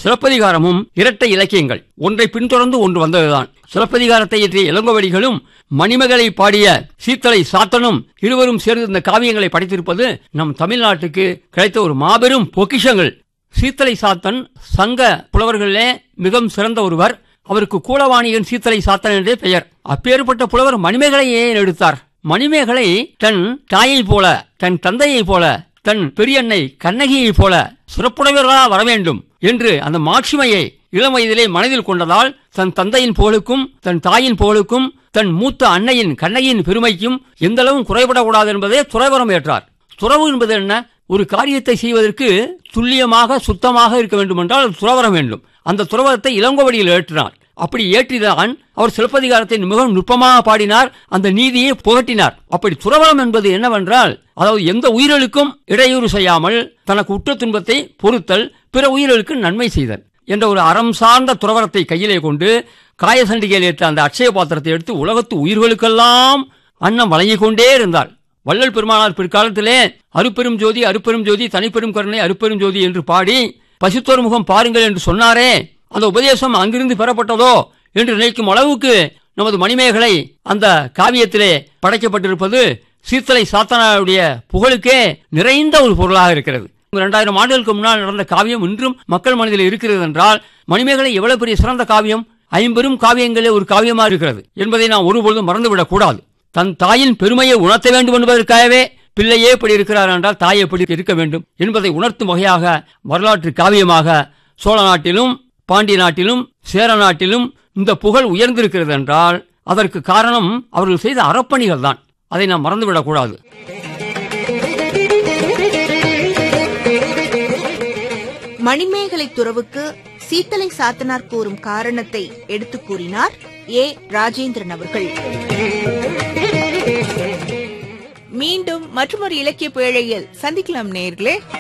சிலப்பதிகாரமும் இரட்டை இலக்கியங்கள் ஒன்றை பின்தொடர்ந்து ஒன்று வந்ததுதான் சிலப்பதிகாரத்தை இயற்றிய இளங்கோவடிகளும் மணிமகளை பாடிய சீத்தலை சாத்தனும் இருவரும் சேர்ந்து இந்த காவியங்களை படைத்திருப்பது நம் தமிழ்நாட்டுக்கு கிடைத்த ஒரு மாபெரும் பொக்கிஷங்கள் சீத்தலை சாத்தன் சங்க புலவர்களிலே மிகவும் சிறந்த ஒருவர் அவருக்கு கூலவாணியன் சீத்தலை சாத்தன் என்றே பெயர் அப்பேற்பட்ட புலவர் மணிமேகலை ஏன் எடுத்தார் மணிமேகலை தன் தாயைப் போல தன் தந்தையைப் போல தன் பெரியண்ணை கண்ணகியைப் போல சிறப்புடையவர்களா வர வேண்டும் என்று அந்த மாட்சிமையை இளம் வயதிலே மனதில் கொண்டதால் தன் தந்தையின் புகழுக்கும் தன் தாயின் புகழுக்கும் தன் மூத்த அன்னையின் கண்ணகியின் பெருமைக்கும் எந்த அளவும் குறைபடக்கூடாது என்பதே துறைவரம் ஏற்றார் துறவு என்பது என்ன ஒரு காரியத்தை செய்வதற்கு துல்லியமாக சுத்தமாக இருக்க வேண்டும் என்றால் அது துறவரம் வேண்டும் அந்த துறவரத்தை இளங்கோவடியில் ஏற்றினார் அப்படி ஏற்றிதான் அவர் சிலப்பதிகாரத்தை மிகவும் நுட்பமாக பாடினார் அந்த நீதியை புகட்டினார் அப்படி துறவரம் என்பது என்னவென்றால் அதாவது எந்த உயிர்களுக்கும் இடையூறு செய்யாமல் தனக்கு உற்ற துன்பத்தை பொறுத்தல் பிற உயிர்களுக்கு நன்மை செய்தல் என்ற ஒரு அறம் சார்ந்த துறவரத்தை கையிலே கொண்டு காயசண்டிகையில் ஏற்ற அந்த அட்சய பாத்திரத்தை எடுத்து உலகத்து உயிர்களுக்கெல்லாம் அன்னம் வழங்கிக் கொண்டே இருந்தார் வள்ளல் பெருமானார் பிற்காலத்திலே அருப்பெரும் ஜோதி அருப்பெரும் ஜோதி தனிப்பெரும் கருணை அருப்பெரும் ஜோதி என்று பாடி பசுத்தோர் முகம் பாருங்கள் என்று சொன்னாரே அந்த உபதேசம் அங்கிருந்து பெறப்பட்டதோ என்று நினைக்கும் அளவுக்கு நமது மணிமேகலை அந்த காவியத்திலே படைக்கப்பட்டிருப்பது சீத்தலை சாத்தனாருடைய புகழுக்கே நிறைந்த ஒரு பொருளாக இருக்கிறது இரண்டாயிரம் ஆண்டுகளுக்கு முன்னால் நடந்த காவியம் இன்றும் மக்கள் மனதில் இருக்கிறது என்றால் மணிமேகலை எவ்வளவு பெரிய சிறந்த காவியம் ஐம்பெரும் காவியங்களே ஒரு காவியமா இருக்கிறது என்பதை நாம் ஒருபொழுதும் மறந்துவிடக் கூடாது தன் தாயின் பெருமையை உணர்த்த வேண்டும் என்பதற்காகவே பிள்ளையே இப்படி இருக்கிறார் என்றால் தாய் எப்படி இருக்க வேண்டும் என்பதை உணர்த்தும் வகையாக வரலாற்று காவியமாக சோழ நாட்டிலும் பாண்டிய நாட்டிலும் சேர நாட்டிலும் இந்த புகழ் உயர்ந்திருக்கிறது என்றால் அதற்கு காரணம் அவர்கள் செய்த அறப்பணிகள் தான் அதை நாம் மறந்துவிடக் கூடாது மணிமேகலை துறவுக்கு சீத்தலை சாத்தனார் கூறும் காரணத்தை எடுத்துக் கூறினார் ஏ ராஜேந்திரன் அவர்கள் மீண்டும் மற்றொரு இலக்கிய பேழையில் சந்திக்கலாம் நேர்களே